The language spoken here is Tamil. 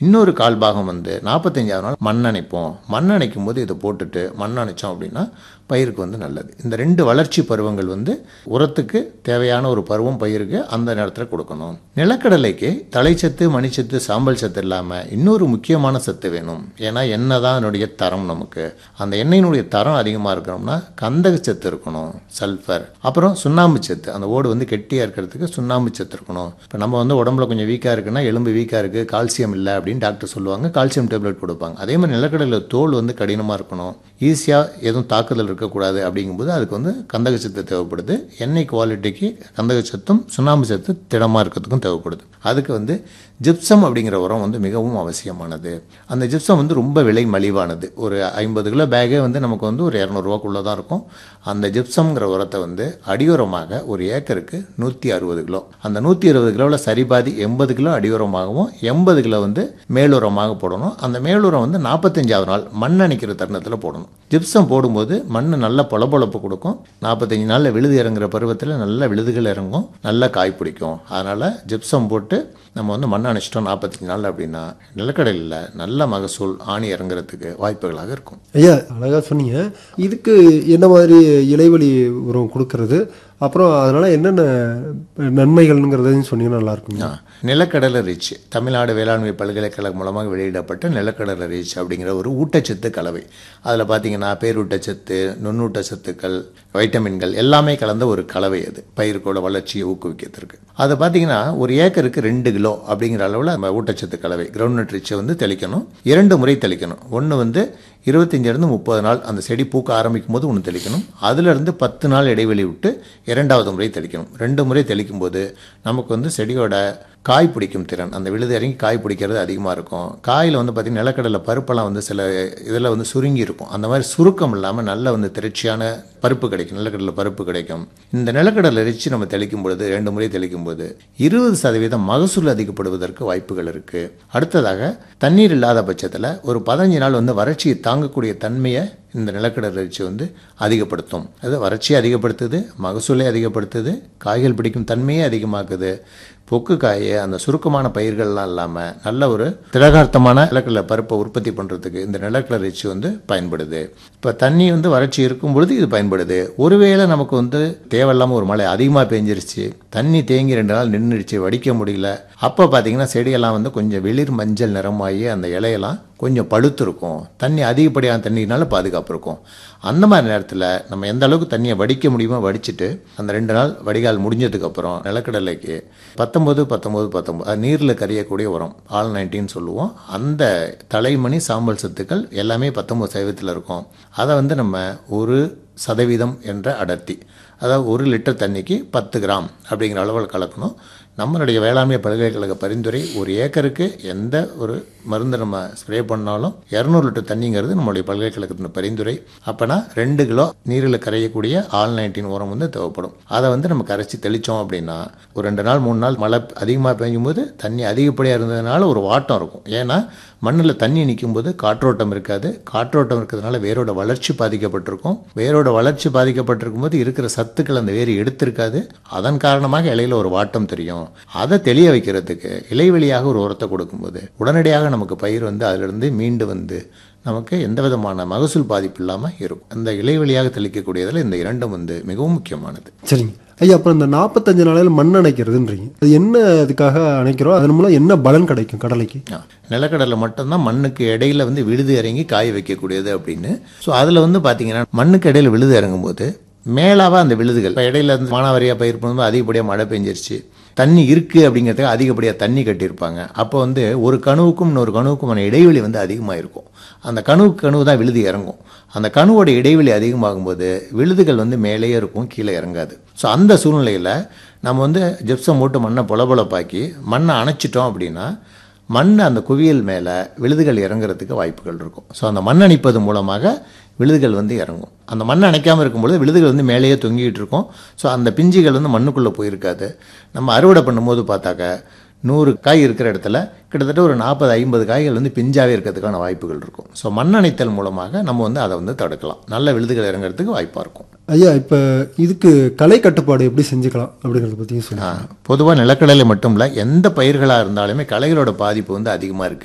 இன்னொரு கால் பாகம் வந்து நாற்பத்தஞ்சாவது நாள் மண் அணைப்போம் மண் அணைக்கும் போது இதை போட்டுட்டு மண் அணைச்சோம் அப்படின்னா பயிருக்கு வந்து நல்லது இந்த ரெண்டு வளர்ச்சி பருவங்கள் வந்து உரத்துக்கு தேவையான ஒரு பருவம் பயிருக்கு அந்த நேரத்தில் கொடுக்கணும் நிலக்கடலைக்கு தலைச்சத்து மணிச்சத்து சாம்பல் சத்து இல்லாமல் இன்னொரு முக்கியமான சத்து வேணும் ஏன்னா எண்ணெய் தான் அதனுடைய தரம் நமக்கு அந்த எண்ணெயினுடைய தரம் அதிகமாக இருக்கணும்னா கந்தக சத்து இருக்கணும் சல்ஃபர் அப்புறம் சுண்ணாம்பு சத்து அந்த ஓடு வந்து கெட்டியாக இருக்கிறதுக்கு சுண்ணாம்பு சத்து இருக்கணும் இப்போ நம்ம வந்து உடம்புல கொஞ்சம் வீக்காக இருக்குன்னா எலும்பு வீக்காக இருக்குது கால்சியம் இல்லை அப்படின்னு டாக்டர் சொல்லுவாங்க கால்சியம் டேப்லெட் கொடுப்பாங்க அதே மாதிரி நிலக்கடலையில் தோல் வந்து கடினமாக இருக்கணும் ஈஸியாக எதுவும் தாக்குதல் இருக்கக்கூடாது அப்படிங்கும்போது அதுக்கு வந்து கந்தக சத்து தேவைப்படுது எண்ணெய் குவாலிட்டிக்கு கந்தக சத்தும் சுண்ணாம்பு சத்து திடமாக இருக்கிறதுக்கும் தேவைப்படுது அதுக்கு வந்து ஜிப்சம் அப்படிங்கிற உரம் வந்து மிகவும் அவசியமானது அந்த ஜிப்சம் வந்து ரொம்ப விலை மலிவானது ஒரு ஐம்பது கிலோ பேக்கே வந்து நமக்கு வந்து ஒரு இரநூறுவாக்குள்ளே தான் இருக்கும் அந்த ஜிப்சம்ங்கிற உரத்தை வந்து அடியுரமாக ஒரு ஏக்கருக்கு நூற்றி அறுபது கிலோ அந்த நூற்றி அறுபது கிலோவில் சரிபாதி எண்பது கிலோ அடியுரமாகவும் எண்பது கிலோ வந்து மேலுரமாக போடணும் அந்த மேலுரம் வந்து நாற்பத்தஞ்சாவது நாள் மண் அணைக்கிற தருணத்தில் போடணும் ஜிப்சம் போடும்போது மண் நல்ல பொலப்பொலப்பு கொடுக்கும் நாற்பத்தஞ்சு நாளில் விழுது இறங்குற பருவத்தில் நல்ல விழுதுகள் இறங்கும் நல்ல காய் பிடிக்கும் அதனால் ஜிப்சம் போட்டு நம்ம வந்து மண் அணைச்சிட்டோம் நாற்பத்தஞ்சு நாள் அப்படின்னா நிலக்கடலில் நல்ல மகசூல் ஆணி இறங்குறதுக்கு வாய்ப்புகளாக இருக்கும் ஐயா அழகாக சொன்னீங்க இதுக்கு என்ன மாதிரி இலைவெளி உரம் கொடுக்கறது அப்புறம் அதனால் என்னென்ன நன்மைகள்ங்கிறதையும் சொன்னீங்கன்னா நல்லா இருக்குங்க நிலக்கடலை ரீச் தமிழ்நாடு வேளாண்மை பல்கலைக்கழகம் மூலமாக வெளியிடப்பட்ட நிலக்கடலை ரீச் அப்படிங்கிற ஒரு ஊட்டச்சத்து கலவை அதில் பார்த்தீங்கன்னா பேரூட்டச்சத்து நுண்ணூட்டச்சத்துக்கள் வைட்டமின்கள் எல்லாமே கலந்த ஒரு கலவை அது பயிருக்கோட வளர்ச்சியை ஊக்குவிக்கிறதுக்கு அது பார்த்தீங்கன்னா ஒரு ஏக்கருக்கு ரெண்டு கிலோ அப்படிங்கிற அளவில் நம்ம ஊட்டச்சத்து கலவை கிரவுண்ட் ரிச்சை வந்து தெளிக்கணும் இரண்டு முறை தெளிக்கணும் ஒன்று வந்து இருபத்தஞ்சிலிருந்து முப்பது நாள் அந்த செடி பூக்க ஆரம்பிக்கும் போது ஒன்று தெளிக்கணும் அதிலிருந்து பத்து நாள் இடைவெளி விட்டு இரண்டாவது முறை தெளிக்கணும் ரெண்டு முறை தெளிக்கும் போது நமக்கு வந்து செடியோட காய் பிடிக்கும் திறன் அந்த விழுது இறங்கி காய் பிடிக்கிறது அதிகமாக இருக்கும் காயில் வந்து பார்த்திங்கன்னா நிலக்கடலை பருப்பெல்லாம் வந்து சில இதில் வந்து சுருங்கி இருக்கும் அந்த மாதிரி சுருக்கம் இல்லாமல் நல்ல வந்து திரட்சியான பருப்பு கிடைக்கும் நிலக்கடலை பருப்பு கிடைக்கும் இந்த நிலக்கடலை ரிச்சு நம்ம தெளிக்கும் பொழுது ரெண்டு முறை தெளிக்கும் போது இருபது சதவீதம் மகசூல் அதிகப்படுவதற்கு வாய்ப்புகள் இருக்குது அடுத்ததாக தண்ணீர் இல்லாத பட்சத்தில் ஒரு பதினஞ்சு நாள் வந்து வறட்சியை தாங்கக்கூடிய தன்மையை இந்த நிலக்கடலை ரிச்சு வந்து அதிகப்படுத்தும் அது வறட்சியை அதிகப்படுத்துது மகசூலை அதிகப்படுத்துது காய்கள் பிடிக்கும் தன்மையை அதிகமாக்குது பொக்கு காயை அந்த சுருக்கமான பயிர்கள்லாம் இல்லாமல் நல்ல ஒரு திடகார்த்தமான நிலக்கடலை பருப்பை உற்பத்தி பண்ணுறதுக்கு இந்த நிலக்கடலை ரிச்சு வந்து பயன்படுது இப்போ தண்ணி வந்து வறட்சி இருக்கும் பொழுது இது பயன்படுது ஒருவேளை நமக்கு வந்து தேவையில்லாமல் ஒரு மழை அதிகமாக பெஞ்சிருச்சு தண்ணி தேங்கி ரெண்டு நாள் நின்றுடுச்சு வடிக்க முடியல அப்போ பார்த்தீங்கன்னா செடியெல்லாம் வந்து கொஞ்சம் வெளிர் மஞ்சள் நிறமாகி அந்த இலையெல்லாம் கொஞ்சம் பழுத்து இருக்கும் தண்ணி அதிகப்படியான தண்ணினால பாதுகாப்பு இருக்கும் அந்த மாதிரி நேரத்தில் நம்ம எந்த அளவுக்கு தண்ணியை வடிக்க முடியுமோ வடிச்சிட்டு அந்த ரெண்டு நாள் வடிகால் முடிஞ்சதுக்கப்புறம் நிலக்கடலைக்கு பத்தொம்பது பத்தொம்பது பத்தொம்பது அது நீரில் கரையக்கூடிய உரம் ஆல் நைன்டின்னு சொல்லுவோம் அந்த தலைமணி சாம்பல் சத்துக்கள் எல்லாமே பத்தொம்பது சதவீதத்தில் இருக்கும் அதை வந்து நம்ம ஒரு சதவீதம் என்ற அடர்த்தி அதாவது ஒரு லிட்டர் தண்ணிக்கு பத்து கிராம் அப்படிங்கிற அளவில் கலக்கணும் நம்மளுடைய வேளாண்மை பல்கலைக்கழக பரிந்துரை ஒரு ஏக்கருக்கு எந்த ஒரு மருந்து நம்ம ஸ்ப்ரே பண்ணாலும் இரநூறு லிட்டர் தண்ணிங்கிறது நம்மளுடைய பல்கலைக்கழகத்தின் பரிந்துரை அப்போனா ரெண்டு கிலோ நீரில் கரையக்கூடிய ஆல் நைன்டீன் உரம் வந்து தேவைப்படும் அதை வந்து நம்ம கரைச்சி தெளித்தோம் அப்படின்னா ஒரு ரெண்டு நாள் மூணு நாள் மழை அதிகமாக பெய்யும் போது தண்ணி அதிகப்படியாக இருந்ததுனால ஒரு வாட்டம் இருக்கும் ஏன்னா மண்ணில் தண்ணி நிற்கும் போது காற்றோட்டம் இருக்காது காற்றோட்டம் இருக்கிறதுனால வேரோட வளர்ச்சி பாதிக்கப்பட்டிருக்கும் வேரோட வளர்ச்சி பாதிக்கப்பட்டிருக்கும் போது இருக்கிற சத்துக்கள் அந்த வேர் எடுத்திருக்காது அதன் காரணமாக இலையில ஒரு வாட்டம் தெரியும் அதை தெளிய வைக்கிறதுக்கு இலை வழியாக ஒரு உரத்தை கொடுக்கும்போது உடனடியாக நமக்கு பயிர் வந்து அதிலிருந்து மீண்டு வந்து நமக்கு எந்த விதமான மகசூல் பாதிப்பு இல்லாமல் இருக்கும் அந்த இலை வழியாக தெளிக்கக்கூடியதில் இந்த இரண்டும் வந்து மிகவும் முக்கியமானது சரிங்க ஐயா அப்புறம் இந்த நாற்பத்தஞ்சு நாளையில் மண் அணைக்கிறதுன்றீங்க அது என்ன அதுக்காக அணைக்கிறோம் அதன் மூலம் என்ன பலன் கிடைக்கும் கடலைக்கு ஆ, நிலக்கடலை மட்டும்தான் மண்ணுக்கு இடையில வந்து விழுது இறங்கி காய வைக்கக்கூடியது அப்படின்னு ஸோ அதில் வந்து பார்த்தீங்கன்னா மண்ணுக்கு இடையில விழுது இறங்கும்போது மேலாவா அந்த விழுதுகள் இப்போ இடையில இருந்து மானாவாரியாக பயிர் பண்ணும்போது அதிகப்படியாக மழை பெஞ்சிருச்சு தண்ணி இருக்குது அப்படிங்கிறதுக்கு அதிகப்படியாக தண்ணி கட்டியிருப்பாங்க அப்போ வந்து ஒரு கணுவுக்கும் இன்னொரு கணுவுக்குமான இடைவெளி வந்து அதிகமாக இருக்கும் அந்த கணுவுக்கு கணுவு தான் விழுது இறங்கும் அந்த கணுவோட இடைவெளி அதிகமாகும்போது விழுதுகள் வந்து மேலேயே இருக்கும் கீழே இறங்காது ஸோ அந்த சூழ்நிலையில் நம்ம வந்து ஜெப்சம் போட்டு மண்ணை பொலபொலப்பாக்கி மண்ணை அணைச்சிட்டோம் அப்படின்னா மண் அந்த குவியல் மேலே விழுதுகள் இறங்குறதுக்கு வாய்ப்புகள் இருக்கும் ஸோ அந்த மண் அணைப்பது மூலமாக விழுதுகள் வந்து இறங்கும் அந்த மண் அணைக்காமல் இருக்கும்பொழுது விழுதுகள் வந்து மேலேயே தொங்கிட்டு இருக்கும் ஸோ அந்த பிஞ்சுகள் வந்து மண்ணுக்குள்ளே போயிருக்காது நம்ம அறுவடை பண்ணும்போது பார்த்தாக்க நூறு காய் இருக்கிற இடத்துல கிட்டத்தட்ட ஒரு நாற்பது ஐம்பது காய்கள் வந்து பிஞ்சாவே இருக்கிறதுக்கான வாய்ப்புகள் இருக்கும் ஸோ மண் அணைத்தல் மூலமாக நம்ம வந்து அதை வந்து தடுக்கலாம் நல்ல விழுதுகள் இறங்குறதுக்கு வாய்ப்பாக இருக்கும் ஐயா இப்போ இதுக்கு கலை கட்டுப்பாடு எப்படி செஞ்சுக்கலாம் அப்படிங்கிறத பற்றியும் சொல்லுங்கள் பொதுவாக நிலக்கடலை மட்டும் இல்லை எந்த பயிர்களாக இருந்தாலுமே களைகளோட பாதிப்பு வந்து அதிகமாக இருக்குது